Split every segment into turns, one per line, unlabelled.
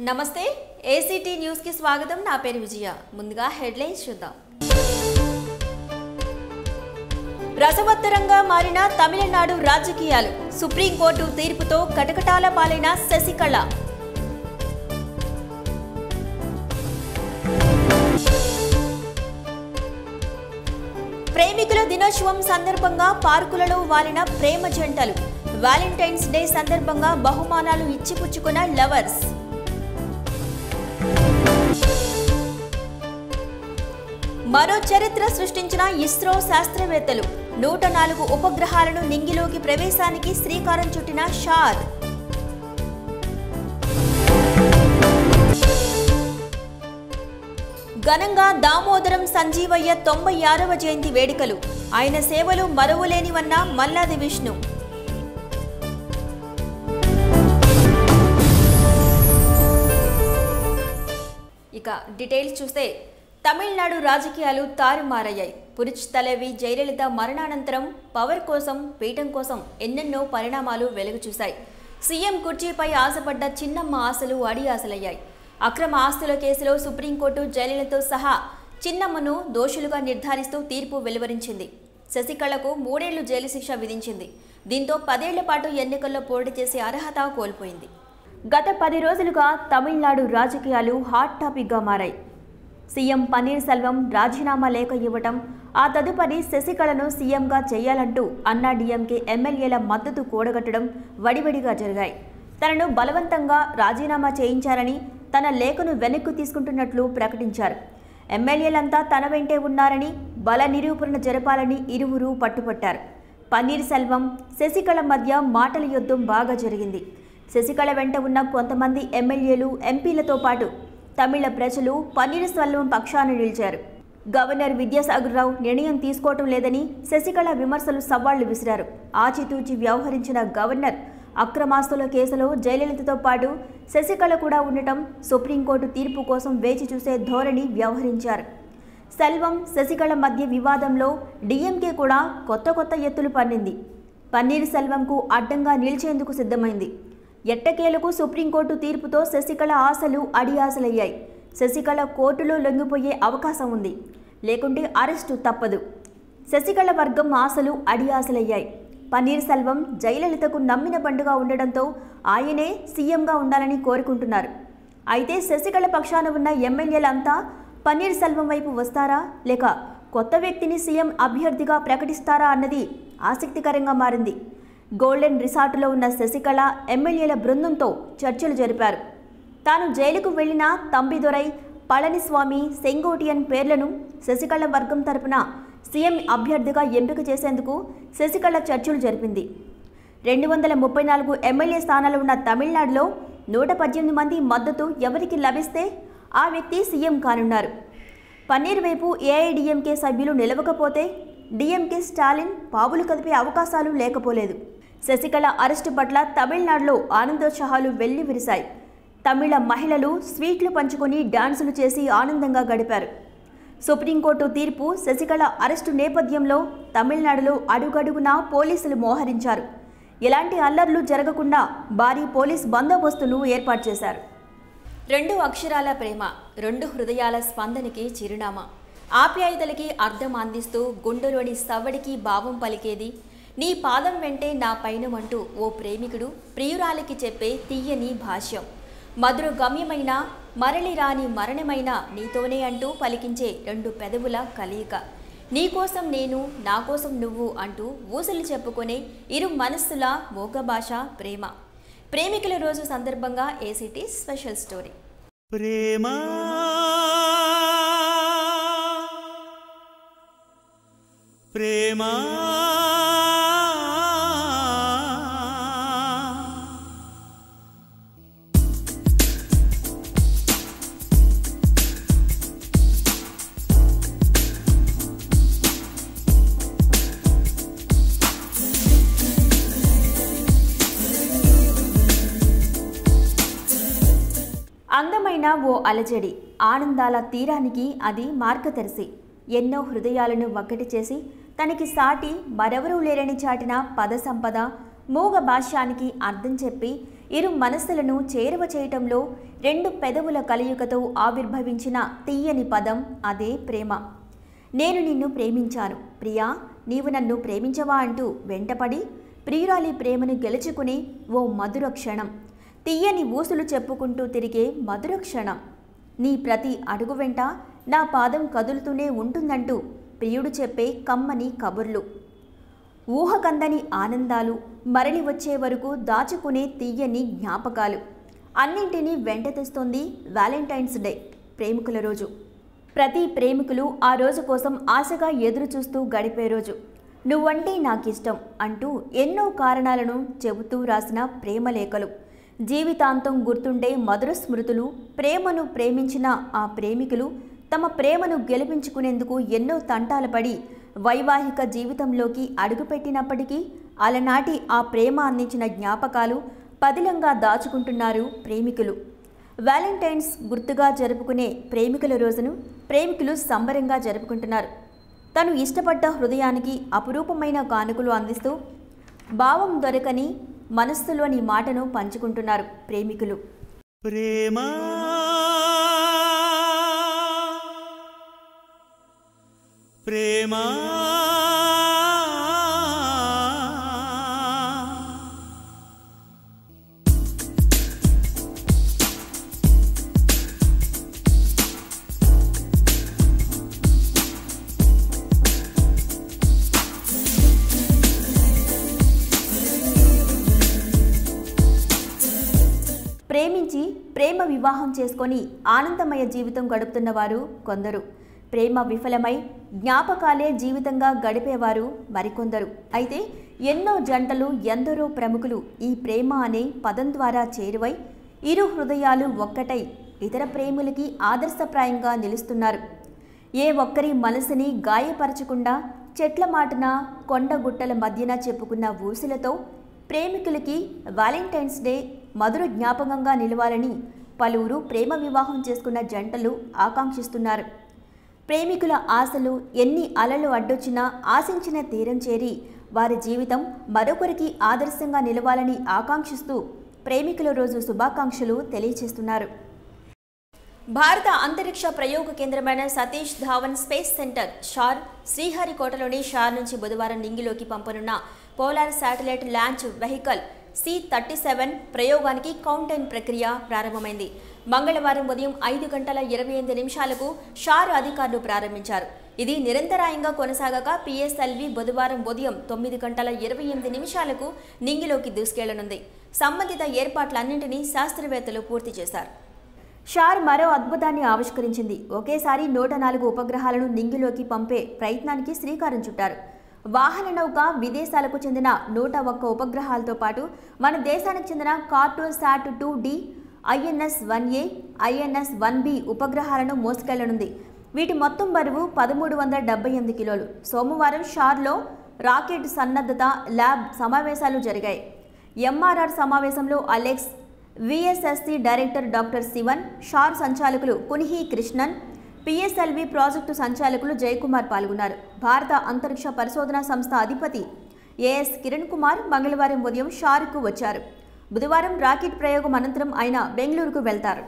నమస్తే ACT news కి స్వాగతం నా పేరు విజయ ముందుగా హెడ్లైన్స్ చూద్దాం రసవత్తరంగా మారిన తమిళనాడు రాజకీయాలు సుప్రీంకోర్టు తీర్పుతో కటకటాల పాలైన శశికళ ప్రేమికుల దినోత్సవం సందర్భంగా పార్కులలో వాలిన ప్రేమ జంటలు వ్యాలంటైన్స్ డే సందర్భంగా బహుమానాలు ఇచ్చిపుచ్చుకున్న లవర్స్ మరో చరిత్ర సృష్టించిన ఇస్రో శాస్త్రవేత్తలు నూట నాలుగు ఉపగ్రహాలను నింగిలోకి ప్రవేశానికి శ్రీకారం చుట్టిన షార్ ఘనంగా దామోదరం సంజీవయ్య తొంభై ఆరవ జయంతి వేడుకలు ఆయన సేవలు మరువలేనివన్న మల్లాది విష్ణు ఇక డీటెయిల్స్ చూస్తే తమిళనాడు రాజకీయాలు తారుమారయ్యాయి పురుచ్ తలవి జయలలిత మరణానంతరం పవర్ కోసం పీఠం కోసం ఎన్నెన్నో పరిణామాలు వెలుగు చూశాయి సీఎం కుర్చీపై ఆశపడ్డ చిన్నమ్మ ఆశలు అడి ఆశలయ్యాయి అక్రమ ఆస్తుల కేసులో సుప్రీంకోర్టు జయలలితతో సహా చిన్నమ్మను దోషులుగా నిర్ధారిస్తూ తీర్పు వెలువరించింది శశికళకు మూడేళ్లు జైలు శిక్ష విధించింది దీంతో పదేళ్ల పాటు ఎన్నికల్లో పోటీ చేసే అర్హత కోల్పోయింది గత పది రోజులుగా తమిళనాడు రాజకీయాలు హాట్ టాపిక్గా మారాయి సీఎం పన్నీర్ సెల్వం రాజీనామా లేఖ ఇవ్వటం ఆ తదుపరి శశికళను సీఎంగా చేయాలంటూ అన్నా డీఎంకే ఎమ్మెల్యేల మద్దతు కూడగట్టడం వడివడిగా జరిగాయి తనను బలవంతంగా రాజీనామా చేయించారని తన లేఖను వెనక్కు తీసుకుంటున్నట్లు ప్రకటించారు ఎమ్మెల్యేలంతా తన వెంటే ఉన్నారని బల నిరూపణ జరపాలని ఇరువురు పట్టుపట్టారు పన్నీర్ సెల్వం శశికళ మధ్య మాటల యుద్ధం బాగా జరిగింది శశికళ వెంట ఉన్న కొంతమంది ఎమ్మెల్యేలు ఎంపీలతో పాటు తమిళ ప్రజలు పన్నీర్ సెల్వం పక్షాన నిలిచారు గవర్నర్ విద్యాసాగర్ రావు నిర్ణయం తీసుకోవటం లేదని శశికళ విమర్శలు సవాళ్లు విసిరారు ఆచితూచి వ్యవహరించిన గవర్నర్ అక్రమాస్తుల కేసులో జయలలితతో పాటు శశికళ కూడా ఉండటం సుప్రీంకోర్టు తీర్పు కోసం వేచి చూసే ధోరణి వ్యవహరించారు సెల్వం శశికళ మధ్య వివాదంలో డీఎంకే కూడా కొత్త కొత్త ఎత్తులు పన్నింది పన్నీర్ సెల్వంకు అడ్డంగా నిలిచేందుకు సిద్ధమైంది ఎట్టకేలకు సుప్రీంకోర్టు తీర్పుతో శశికళ ఆశలు అడి ఆశలయ్యాయి శశికళ కోర్టులో లొంగిపోయే అవకాశం ఉంది లేకుంటే అరెస్టు తప్పదు శశికళ వర్గం ఆశలు అడి ఆశలయ్యాయి పన్నీర్ సెల్వం జయలలితకు నమ్మిన బండుగా ఉండడంతో ఆయనే సీఎంగా ఉండాలని కోరుకుంటున్నారు అయితే శశికళ పక్షాన ఉన్న ఎమ్మెల్యేలంతా పన్నీర్ సెల్వం వైపు వస్తారా లేక కొత్త వ్యక్తిని సీఎం అభ్యర్థిగా ప్రకటిస్తారా అన్నది ఆసక్తికరంగా మారింది గోల్డెన్ రిసార్టులో ఉన్న శశికళ ఎమ్మెల్యేల బృందంతో చర్చలు జరిపారు తాను జైలుకు వెళ్లిన తంబిదొరై పళనిస్వామి సెంగోటియన్ పేర్లను శశికళ వర్గం తరపున సీఎం అభ్యర్థిగా ఎంపిక చేసేందుకు శశికళ చర్చలు జరిపింది రెండు వందల ముప్పై నాలుగు ఎమ్మెల్యే స్థానాలు ఉన్న తమిళనాడులో నూట పద్దెనిమిది మంది మద్దతు ఎవరికి లభిస్తే ఆ వ్యక్తి సీఎం కానున్నారు పన్నీర్ వైపు ఏఐడిఎంకే సభ్యులు నిలవకపోతే డిఎంకే స్టాలిన్ పావులు కదిపే అవకాశాలు లేకపోలేదు శశికళ అరెస్టు పట్ల తమిళనాడులో ఆనందోత్సాహాలు వెళ్లి విరిశాయి తమిళ మహిళలు స్వీట్లు పంచుకొని డాన్సులు చేసి ఆనందంగా గడిపారు సుప్రీంకోర్టు తీర్పు శశికళ అరెస్టు నేపథ్యంలో తమిళనాడులో అడుగడుగునా పోలీసులు మోహరించారు ఎలాంటి అల్లర్లు జరగకుండా భారీ పోలీస్ బందోబస్తును ఏర్పాటు చేశారు రెండు అక్షరాల ప్రేమ రెండు హృదయాల స్పందనకి చిరునామా ఆప్యాయతలకి అర్థం అందిస్తూ గుండెలోని సవ్వడికి భావం పలికేది నీ పాదం వెంటే నా పైనమంటూ ఓ ప్రేమికుడు ప్రియురాలికి చెప్పే తీయని భాష్యం మధుర గమ్యమైన మరలి రాని మరణమైన నీతోనే అంటూ పలికించే రెండు పెదవుల కలయిక నీకోసం నేను నా కోసం నువ్వు అంటూ ఊసలు చెప్పుకునే ఇరు మనస్సుల మోగ భాష ప్రేమ ప్రేమికుల రోజు సందర్భంగా ఏసీటీ స్పెషల్ స్టోరీ
ప్రేమ ప్రేమ
అందమైన ఓ అలజడి ఆనందాల తీరానికి అది మార్గదర్శి ఎన్నో హృదయాలను ఒక్కటి చేసి తనకి సాటి మరెవరూ లేరని చాటిన పద సంపద మూగ భాష్యానికి అర్థం చెప్పి ఇరు మనస్సులను చేరువ చేయటంలో రెండు పెదవుల కలయికతో ఆవిర్భవించిన తీయని పదం అదే ప్రేమ నేను నిన్ను ప్రేమించాను ప్రియా నీవు నన్ను ప్రేమించవా అంటూ వెంటపడి ప్రియురాలి ప్రేమను గెలుచుకునే ఓ మధుర క్షణం తీయని ఊసులు చెప్పుకుంటూ తిరిగే మధుర క్షణం నీ ప్రతి అడుగు వెంట నా పాదం కదులుతూనే ఉంటుందంటూ ప్రియుడు చెప్పే కమ్మని కబుర్లు ఊహకందని ఆనందాలు మరలి వచ్చే వరకు దాచుకునే తీయని జ్ఞాపకాలు అన్నింటినీ వెంట తెస్తుంది వ్యాలంటైన్స్ డే ప్రేమికుల రోజు ప్రతి ప్రేమికులు ఆ రోజు కోసం ఆశగా ఎదురు చూస్తూ గడిపే రోజు నువ్వంటే నాకిష్టం అంటూ ఎన్నో కారణాలను చెబుతూ రాసిన ప్రేమలేఖలు జీవితాంతం గుర్తుండే మధుర స్మృతులు ప్రేమను ప్రేమించిన ఆ ప్రేమికులు తమ ప్రేమను గెలిపించుకునేందుకు ఎన్నో తంటాలు పడి వైవాహిక జీవితంలోకి అడుగుపెట్టినప్పటికీ అలనాటి ఆ ప్రేమ అందించిన జ్ఞాపకాలు పదిలంగా దాచుకుంటున్నారు ప్రేమికులు వ్యాలంటైన్స్ గుర్తుగా జరుపుకునే ప్రేమికుల రోజును ప్రేమికులు సంబరంగా జరుపుకుంటున్నారు తను ఇష్టపడ్డ హృదయానికి అపురూపమైన కానుకలు అందిస్తూ భావం దొరకని మనస్సులోని మాటను పంచుకుంటున్నారు ప్రేమికులు
ప్రేమ ప్రేమ
ప్రేమించి ప్రేమ వివాహం చేసుకొని ఆనందమయ జీవితం గడుపుతున్న వారు కొందరు ప్రేమ విఫలమై జ్ఞాపకాలే జీవితంగా గడిపేవారు మరికొందరు అయితే ఎన్నో జంటలు ఎందరో ప్రముఖులు ఈ ప్రేమ అనే పదం ద్వారా చేరువై ఇరు హృదయాలు ఒక్కటై ఇతర ప్రేములకి ఆదర్శప్రాయంగా నిలుస్తున్నారు ఏ ఒక్కరి మనసుని గాయపరచకుండా చెట్ల మాటున కొండగుట్టల మధ్యన చెప్పుకున్న ఊసులతో ప్రేమికులకి వాలెంటైన్స్ డే మధుర జ్ఞాపకంగా నిలవాలని పలువురు ప్రేమ వివాహం చేసుకున్న జంటలు ఆకాంక్షిస్తున్నారు ప్రేమికుల ఆశలు ఎన్ని అలలు అడ్డొచ్చినా ఆశించిన తీరం చేరి వారి జీవితం మరొకరికి ఆదర్శంగా నిలవాలని ఆకాంక్షిస్తూ ప్రేమికుల రోజు శుభాకాంక్షలు తెలియజేస్తున్నారు భారత అంతరిక్ష ప్రయోగ కేంద్రమైన Satish Dhawan space centre SHAR శ్రీహరికోటలోని షార్ నుంచి బుధవారం నింగిలోకి పంపనున్న polar satellite launch vehicle C thirty seven ప్రయోగానికి కౌంటైన్ ప్రక్రియ ప్రారంభమైంది మంగళవారం ఉదయం ఐదు గంటల ఇరవై ఎనిమిది నిమిషాలకు షార్ అధికారులు ప్రారంభించారు ఇది నిరంతరాయంగా కొనసాగక పిఎస్ఎల్వి బుధవారం ఉదయం తొమ్మిది గంటల ఇరవై ఎనిమిది నిమిషాలకు నింగిలోకి దూసుకెళ్లనుంది సంబంధిత ఏర్పాట్లన్నింటినీ శాస్త్రవేత్తలు పూర్తి చేశారు షార్ మరో అద్భుతాన్ని ఆవిష్కరించింది ఒకేసారి నూట నాలుగు ఉపగ్రహాలను నింగిలోకి పంపే ప్రయత్నానికి శ్రీకారం చుట్టారు వాహన నౌక విదేశాలకు చెందిన నూట ఒక్క ఉపగ్రహాలతో పాటు మన దేశానికి చెందిన Cartosat two D INS one A INS one B ఉపగ్రహాలను మోసుకెళ్లనుంది వీటి మొత్తం బరువు పదమూడు వందల డెబ్బై ఎనిమిది కిలోలు సోమవారం షార్లో రాకెట్ సన్నద్ధత ల్యాబ్ సమావేశాలు జరిగాయి ఎంఆర్ఆర్ సమావేశంలో Alex VSSC director doctor Sivan SHAR సంచాలకులు కునిహి కృష్ణన్ పిఎస్ఎల్వి ప్రాజెక్టు సంచాలకులు జయకుమార్ పాల్గొన్నారు భారత అంతరిక్ష పరిశోధనా సంస్థ అధిపతి ఏఎస్ కిరణ్ కుమార్ మంగళవారం ఉదయం షార్కు వచ్చారు బుధవారం రాకెట్ ప్రయోగం అనంతరం ఆయన బెంగళూరుకు వెళ్తారు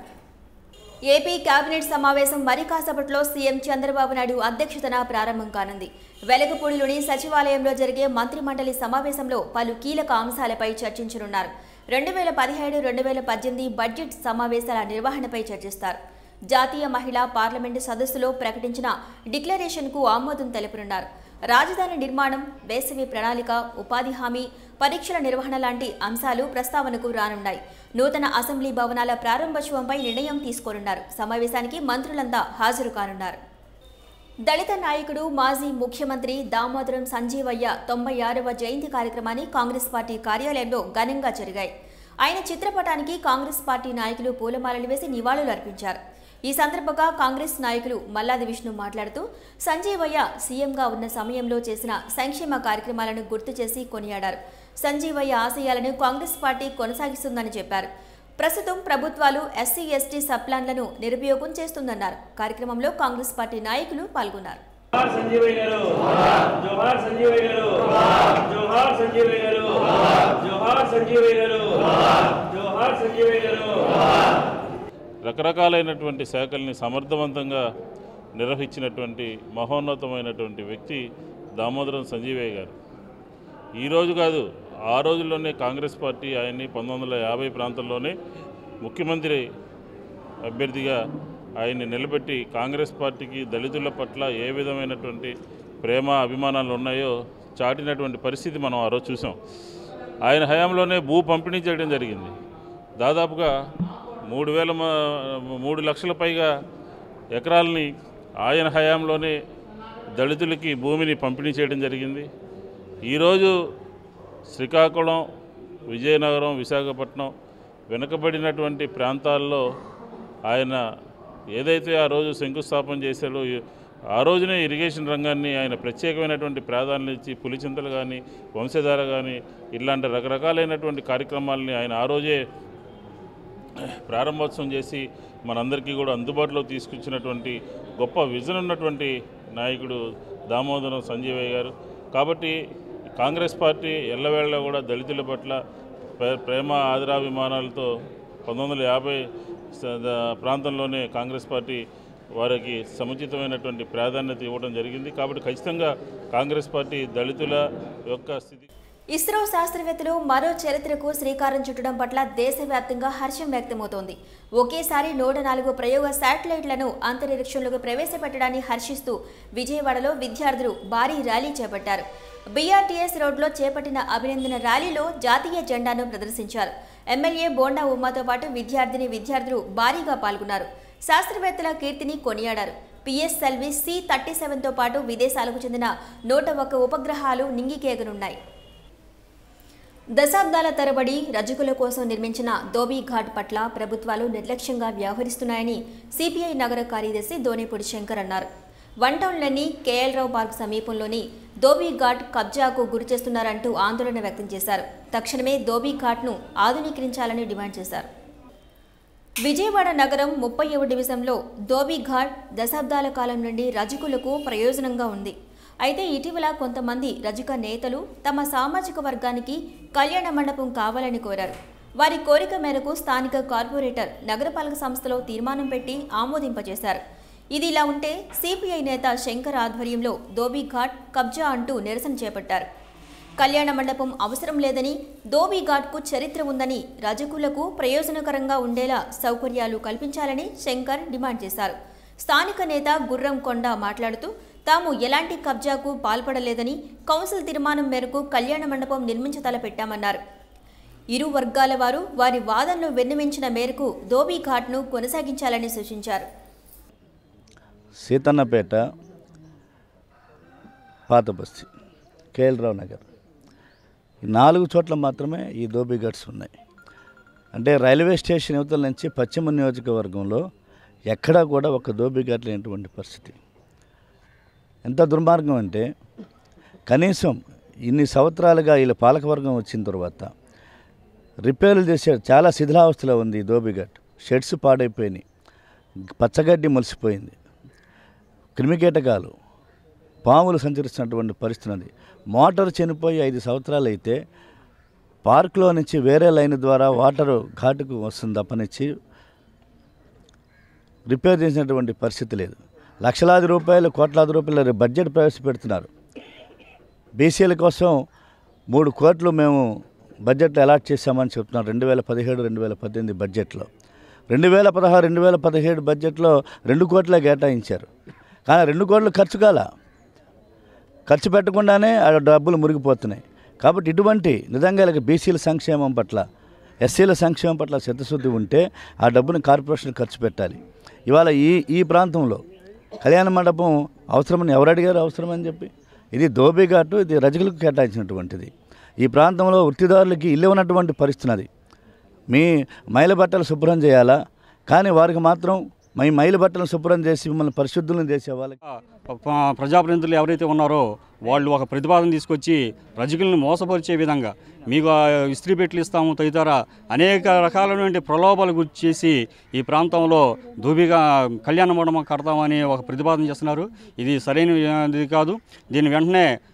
ఏపీ కేబినెట్ సమావేశం మరి కాసేపట్లో సీఎం చంద్రబాబు నాయుడు అధ్యక్షతన ప్రారంభం కానుంది వెలగపూడిలోని సచివాలయంలో జరిగే మంత్రిమండలి సమావేశంలో పలు కీలక అంశాలపై చర్చించనున్నారు రెండు వేల పదిహేడు రెండు వేల పద్దెనిమిది బడ్జెట్ సమావేశాల నిర్వహణపై చర్చిస్తారు జాతీయ మహిళా పార్లమెంటు సదస్సులో ప్రకటించిన డిక్లరేషన్కు ఆమోదం తెలుపనున్నారు రాజధాని నిర్మాణం వేసవి ప్రణాళిక ఉపాధి హామీ పరీక్షల నిర్వహణ లాంటి అంశాలు ప్రస్తావనకు రానున్నాయి నూతన అసెంబ్లీ భవనాల ప్రారంభోత్సవంపై నిర్ణయం తీసుకోనున్నారు సమావేశానికి మంత్రులంతా హాజరు కానున్నారు దళిత నాయకుడు మాజీ ముఖ్యమంత్రి దామోదరం సంజీవయ్య తొంభై ఆరవ జయంతి కార్యక్రమాన్ని కాంగ్రెస్ పార్టీ కార్యాలయంలో ఘనంగా జరిగాయి ఆయన చిత్రపటానికి కాంగ్రెస్ పార్టీ నాయకులు పూలమాలలు వేసి నివాళులు అర్పించారు ఈ సందర్భంగా కాంగ్రెస్ నాయకులు మల్లాది విష్ణు మాట్లాడుతూ సంజీవయ్య సీఎంగా ఉన్న సమయంలో చేసిన సంక్షేమ కార్యక్రమాలను గుర్తు చేసి కొనియాడారు సంజీవయ్య ఆశయాలను కాంగ్రెస్ పార్టీ కొనసాగిస్తుందని చెప్పారు ప్రస్తుతం ప్రభుత్వాలు ఎస్సీ ఎస్టీ సబ్ప్లాన్లను నిరుపయోగం చేస్తుందన్నారు కార్యక్రమంలో కాంగ్రెస్ పార్టీ నాయకులు పాల్గొన్నారు
జోహార్ సంజీవయ్య గారు జోహార్ సంజీవయ్య గారు జోహార్ సంజీవయ్య గారు జోహార్ సంజీవయ్య గారు జోహార్ సంజీవయ్య గారు
రకరకాలైనటువంటి శాఖల్ని సమర్థవంతంగా నిర్వహించినటువంటి మహోన్నతమైనటువంటి వ్యక్తి దామోదరం సంజీవయ్య గారు ఈరోజు కాదు ఆ రోజుల్లోనే కాంగ్రెస్ పార్టీ ఆయన్ని పంతొమ్మిది వందల యాభై ప్రాంతంలోనే ముఖ్యమంత్రి అభ్యర్థిగా ఆయన్ని నిలబెట్టి కాంగ్రెస్ పార్టీకి దళితుల పట్ల ఏ విధమైనటువంటి ప్రేమ అభిమానాలు ఉన్నాయో చాటినటువంటి పరిస్థితి మనం ఆ రోజు చూసాం ఆయన హయాంలోనే భూ పంపిణీ చేయడం జరిగింది దాదాపుగా మూడు వేల మ- మూడు లక్షల పైగా ఎకరాలని ఆయన హయాంలోనే దళితులకి భూమిని పంపిణీ చేయడం జరిగింది ఈరోజు శ్రీకాకుళం విజయనగరం విశాఖపట్నం వెనుకబడినటువంటి ప్రాంతాల్లో ఆయన ఏదైతే ఆ రోజు శంకుస్థాపన చేశాడో ఆ రోజునే ఇరిగేషన్ రంగాన్ని ఆయన ప్రత్యేకమైనటువంటి ప్రాధాన్యత ఇచ్చి పులిచింతలు కానీ వంశధార కానీ ఇలాంటి రకరకాలైనటువంటి కార్యక్రమాలని ఆయన ఆ రోజే ప్రారంభోత్సవం చేసి మనందరికీ కూడా అందుబాటులో తీసుకొచ్చినటువంటి గొప్ప విజన్ ఉన్నటువంటి నాయకుడు దామోదరం సంజీవయ్య గారు కాబట్టి కాంగ్రెస్ పార్టీ ఎల్లవేళ కూడా దళితుల పట్ల ప్రే- ప్రేమ ఆదరాభిమానాలతో పంతొమ్మిది వందల యాభై స- ద- ప్రాంతంలోనే కాంగ్రెస్ పార్టీ వారికి సముచితమైనటువంటి ప్రాధాన్యత ఇవ్వడం జరిగింది కాబట్టి ఖచ్చితంగా కాంగ్రెస్ పార్టీ దళితుల యొక్క స్థితి
ఇస్రో శాస్త్రవేత్తలు మరో చరిత్రకు శ్రీకారం చుట్టడం పట్ల దేశవ్యాప్తంగా హర్షం వ్యక్తమవుతోంది ఒకేసారి నూట నాలుగు ప్రయోగ శాటిలైట్లను అంతరిక్షంలోకి ప్రవేశపెట్టడాన్ని హర్షిస్తూ విజయవాడలో విద్యార్థులు భారీ ర్యాలీ చేపట్టారు బీఆర్టీఎస్ రోడ్లో చేపట్టిన అభినందన ర్యాలీలో జాతీయ జెండాను ప్రదర్శించారు ఎమ్మెల్యే బోండా ఉమాతో పాటు విద్యార్థిని విద్యార్థులు భారీగా పాల్గొన్నారు శాస్త్రవేత్తల కీర్తిని కొనియాడారు పిఎస్ఎల్వి సి థర్టీ సెవెన్తో పాటు విదేశాలకు చెందిన నూట ఒక్క ఉపగ్రహాలు నింగికేగనున్నాయి దశాబ్దాల తరబడి రజకుల కోసం నిర్మించిన ధోబీ ఘాట్ పట్ల ప్రభుత్వాలు నిర్లక్ష్యంగా వ్యవహరిస్తున్నాయని సిపిఐ నగర కార్యదర్శి దోనేపూడి శంకర్ అన్నారు వన్ టౌన్లోని కేఎల్ రావు పార్క్ సమీపంలోని ధోబీ ఘాట్ కబ్జాకు గురిచేస్తున్నారంటూ ఆందోళన వ్యక్తం చేశారు తక్షణమే ధోబీ ఘాట్ను ఆధునీకరించాలని డిమాండ్ చేశారు విజయవాడ నగరం ముప్పై డివిజన్లో ధోబీఘాట్ దశాబ్దాల కాలం నుండి రజకులకు ప్రయోజనంగా ఉంది అయితే ఇటీవల కొంతమంది రజక నేతలు తమ సామాజిక వర్గానికి కళ్యాణ మండపం కావాలని కోరారు వారి కోరిక మేరకు స్థానిక కార్పొరేటర్ నగరపాలక సంస్థలో తీర్మానం పెట్టి ఆమోదింపజేశారు ఇది ఇలా ఉంటే సిపిఐ నేత శంకర్ ఆధ్వర్యంలో ధోబీఘాట్ కబ్జా అంటూ నిరసన చేపట్టారు కళ్యాణ మండపం అవసరం లేదని ధోబీఘాట్కు చరిత్ర ఉందని రజకులకు ప్రయోజనకరంగా ఉండేలా సౌకర్యాలు కల్పించాలని శంకర్ డిమాండ్ చేశారు స్థానిక నేత గుర్రం కొండ మాట్లాడుతూ తాము ఎలాంటి కబ్జాకు పాల్పడలేదని కౌన్సిల్ తీర్మానం మేరకు కళ్యాణ మండపం నిర్మించ తలపెట్టామన్నారు ఇరు వర్గాల వారు వారి వాదనలు విన్నవించిన మేరకు ధోబీఘాట్ను కొనసాగించాలని సూచించారు
సీతన్నపేట పాత బస్తీ కేఎల్ రావు నగర్ ఈ నాలుగు చోట్ల మాత్రమే ఈ దోబీ గట్స్ ఉన్నాయి అంటే రైల్వే స్టేషన్ యువతల నుంచి పశ్చిమ నియోజకవర్గంలో ఎక్కడా కూడా ఒక దోబీ ఘాట్ లేనటువంటి పరిస్థితి ఎంత దుర్మార్గం అంటే కనీసం ఇన్ని సంవత్సరాలుగా వీళ్ళ పాలకవర్గం వచ్చిన తర్వాత రిపేర్లు చేసే చాలా శిథిలావస్థలో ఉంది ఈ దోబిఘట్ షెడ్స్ పాడైపోయినాయి పచ్చగడ్డి మొలిసిపోయింది క్రిమికీటకాలు పాములు సంచరిస్తున్నటువంటి పరిస్థితి ఉంది మోటార్ చనిపోయి ఐదు సంవత్సరాలు అయితే పార్కులో నుంచి వేరే లైన్ ద్వారా వాటర్ ఘాటుకు వస్తుంది తప్పనిచ్చి రిపేర్ చేసినటువంటి పరిస్థితి లేదు లక్షలాది రూపాయలు కోట్లాది రూపాయల బడ్జెట్ ప్రవేశపెడుతున్నారు బీసీల కోసం మూడు కోట్లు మేము బడ్జెట్లో అలాట్ చేశామని చెప్తున్నారు రెండు వేల పదిహేడు రెండు వేల పద్దెనిమిది బడ్జెట్లో రెండు వేల పదహారు రెండు వేల పదిహేడు బడ్జెట్లో రెండు కోట్లే కేటాయించారు కానీ రెండు కోట్లు ఖర్చు కాల ఖర్చు పెట్టకుండానే ఆ డబ్బులు మురిగిపోతున్నాయి కాబట్టి ఇటువంటి నిజంగా వీళ్ళకి బీసీల సంక్షేమం పట్ల ఎస్సీల సంక్షేమం పట్ల చిత్తశుద్ధి ఉంటే ఆ డబ్బును కార్పొరేషన్ ఖర్చు పెట్టాలి ఇవాళ ఈ ఈ ప్రాంతంలో కళ్యాణ మండపం అవసరమని ఎవరు అడిగారు అవసరమని చెప్పి ఇది దోబిఘాటు ఇది రజకులకు కేటాయించినటువంటిది ఈ ప్రాంతంలో వృత్తిదారులకి ఇల్లు ఉన్నటువంటి పరిస్థితి అది మీ మైల బట్టలు శుభ్రం చేయాలా కానీ వారికి మాత్రం మీ మైల బట్టలు శుభ్రం చేసి మిమ్మల్ని పరిశుద్ధులను చేసే వాళ్ళకి
ప- ప్రజాప్రతినిధులు ఎవరైతే ఉన్నారో వాళ్ళు ఒక ప్రతిపాదన తీసుకొచ్చి రజకులను మోసపరిచే విధంగా మీకు ఆ ఇస్త్రీ పెట్టెలు ఇస్తాము తదితర అనేక రకాలైనటువంటి ప్రలోభాలు గుర్తి చేసి ఈ ప్రాంతంలో దూబిగా కళ్యాణ మండపం కడతామని ఒక ప్రతిపాదన చేస్తున్నారు ఇది సరైనది కాదు దీని వెంటనే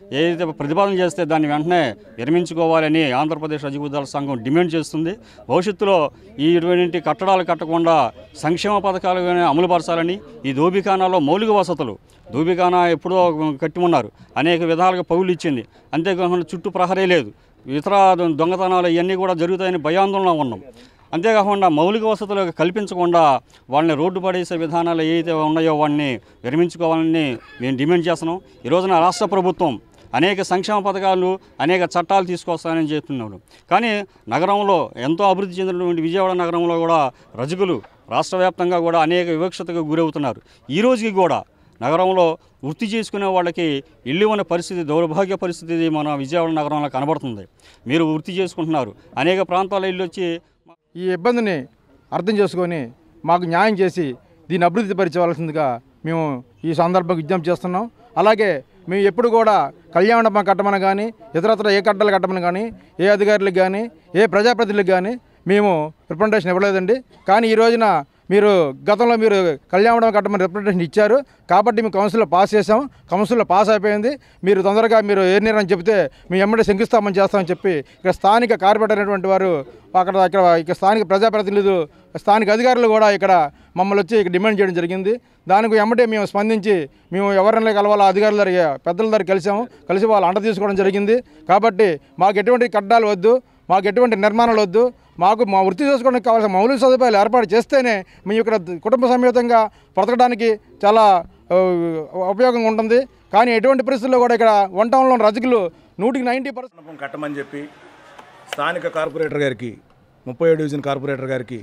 ఏదైతే ప్రతిపాదన చేస్తే దాన్ని వెంటనే విరమించుకోవాలని ఆంధ్రప్రదేశ్ రజక ఉద్యోగుల సంఘం డిమాండ్ చేస్తుంది భవిష్యత్తులో ఈ ఇటువంటి కట్టడాలు కట్టకుండా సంక్షేమ పథకాలు కానీ అమలుపరచాలని ఈ దోబిఖానాలో మౌలిక వసతులు దోబిఖానా ఎప్పుడో కట్టి ఉన్నారు అనేక విధాలుగా పౌలు ఇచ్చింది అంతేకాకుండా చుట్టూ ప్రహరీ లేదు ఇతర దొంగతనాలు ఇవన్నీ కూడా జరుగుతాయని భయాందోళన ఉన్నాం అంతేకాకుండా మౌలిక వసతులు కల్పించకుండా వాళ్ళని రోడ్డు పడేసే విధానాలు ఏవైతే ఉన్నాయో వాడిని విరమించుకోవాలని మేము డిమాండ్ చేస్తున్నాం ఈ రోజున రాష్ట్ర ప్రభుత్వం అనేక సంక్షేమ పథకాలు అనేక చట్టాలు తీసుకొస్తానని చెప్తున్నాడు కానీ నగరంలో ఎంతో అభివృద్ధి చెందినటువంటి విజయవాడ నగరంలో కూడా రజకులు రాష్ట్ర వ్యాప్తంగా కూడా అనేక వివక్షతకు గురవుతున్నారు ఈ రోజుకి కూడా నగరంలో వృత్తి చేసుకునే వాళ్ళకి ఇల్లు ఉన్న పరిస్థితి దౌర్భాగ్య పరిస్థితి మన విజయవాడ నగరంలో కనబడుతుంది మీరు వృత్తి చేసుకుంటున్నారు అనేక ప్రాంతాల ఇల్లు వచ్చి
ఈ ఇబ్బందిని అర్థం చేసుకొని మాకు న్యాయం చేసి దీన్ని అభివృద్ధి పరిచవలసిందిగా మేము ఈ సందర్భంగా విజ్ఞప్తి చేస్తున్నాం అలాగే మేము ఎప్పుడు కూడా కళ్యాణ మండపం కట్టమని కానీ ఇతరత్ర ఏ కట్టలు కట్టమని కానీ ఏ అధికారులకు కానీ ఏ ప్రజాప్రతినిధులకు కానీ మేము రిప్రజెంటేషన్ ఇవ్వలేదండి కానీ ఈ రోజున మీరు గతంలో మీరు కళ్యాణ మండపం కట్టమని రిప్రజెంటేషన్ ఇచ్చారు కాబట్టి మేము కౌన్సిల్లో పాస్ చేసాం కౌన్సిల్లో పాస్ అయిపోయింది మీరు తొందరగా మీరు ఏ నిర్ణయం చెబితే మేము ఎమ్మడే శంకుస్థాపన చేస్తామని చెప్పి ఇక్కడ స్థానిక కార్పొరేటర్ అయినటువంటి వారు అక్కడ ఇక్కడ ఇక్కడ స్థానిక ప్రజాప్రతినిధులు స్థానిక అధికారులు కూడా ఇక్కడ మమ్మల్ని వచ్చి ఇక్కడ డిమాండ్ చేయడం జరిగింది దానికి ఎమ్మటే మేము స్పందించి మేము ఎవరిని కలవాలో అధికారుల దగ్గర పెద్దల దగ్గర కలిసాము కలిసి వాళ్ళు అండ తీసుకోవడం జరిగింది కాబట్టి మాకు ఎటువంటి కట్టాలు వద్దు మాకు ఎటువంటి నిర్మాణాలు వద్దు మాకు మా వృత్తి చేసుకోవడానికి కావాల్సిన మౌలిక సదుపాయాలు ఏర్పాటు చేస్తేనే మేము ఇక్కడ కుటుంబ సమేతంగా బ్రతకడానికి చాలా ఆ, ఉపయోగంగా ఉంటుంది కానీ ఎటువంటి పరిస్థితుల్లో కూడా ఇక్కడ వన్ టౌన్లో రజకులు నూటికి నైంటీ పర్సెంట్
మండపం కట్టమని చెప్పి స్థానిక కార్పొరేటర్ గారికి ముప్పై డివిజన్ కార్పొరేటర్ గారికి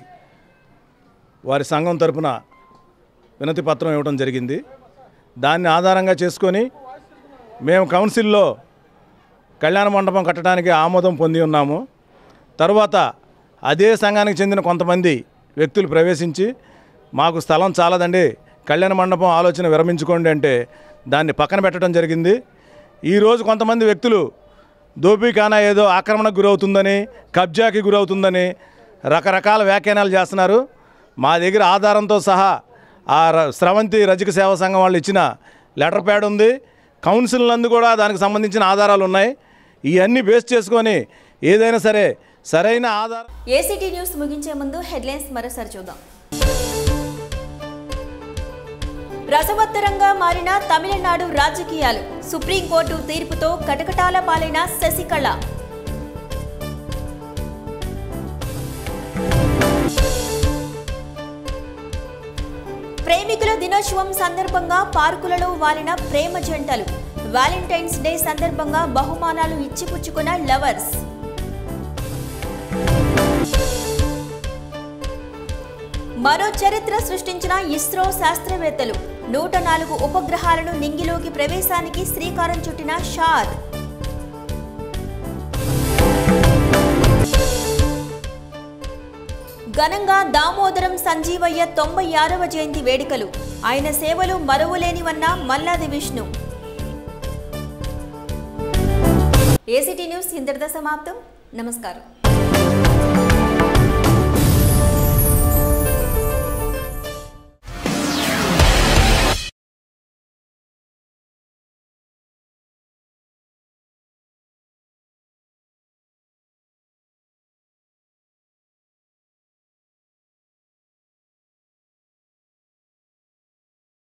వారి సంఘం తరపున వినతి పత్రం ఇవ్వడం జరిగింది దాన్ని ఆధారంగా చేసుకొని మేము కౌన్సిల్లో కళ్యాణ మండపం కట్టడానికి ఆమోదం పొంది ఉన్నాము తరువాత అదే సంఘానికి చెందిన కొంతమంది వ్యక్తులు ప్రవేశించి మాకు స్థలం చాలదండి కళ్యాణ మండపం ఆలోచన విరమించుకోండి అంటే దాన్ని పక్కన పెట్టడం జరిగింది ఈరోజు కొంతమంది వ్యక్తులు దోపిఖానా ఏదో ఆక్రమణకు గురవుతుందని కబ్జాకి గురవుతుందని రకరకాల వ్యాఖ్యానాలు చేస్తున్నారు మా దగ్గర ఆధారంతో సహా ఆ ర- స్రవంతి రజక సేవా సంఘం వాళ్ళు ఇచ్చిన లెటర్ ప్యాడ్ ఉంది కౌన్సిల్ నందు కూడా దానికి సంబంధించిన ఆధారాలు ఉన్నాయి ఇవన్నీ బేస్ చేసుకొని ఏదైనా సరే సరైన ఆధారం
ఏసీటీ న్యూస్ ముగించే ముందు హెడ్లైన్స్ మరోసారి చూద్దాం రసవత్తరంగా మారిన తమిళనాడు రాజకీయాలు సుప్రీంకోర్టు తీర్పుతో కటకటాల పాలైన శశికళ ప్రేమికుల దినోత్సవం సందర్భంగా పార్కులలో వాలిన ప్రేమ జంటలు వ్యాలంటైన్స్ డే సందర్భంగా బహుమానాలు ఇచ్చిపుచ్చుకున్న లవర్స్ మరో చరిత్ర సృష్టించిన ఇస్రో శాస్త్రవేత్తలు నూట నాలుగు ఉపగ్రహాలను నింగిలోకి ప్రవేశానికి శ్రీకారం చుట్టిన షార్ ఘనంగా దామోదరం సంజీవయ్య తొంభై ఆరవ జయంతి వేడుకలు ఆయన సేవలు మరువలేనివన్న మల్లాది విష్ణు ఏసీటీ న్యూస్ ఇంతటితో సమాప్తం నమస్కారం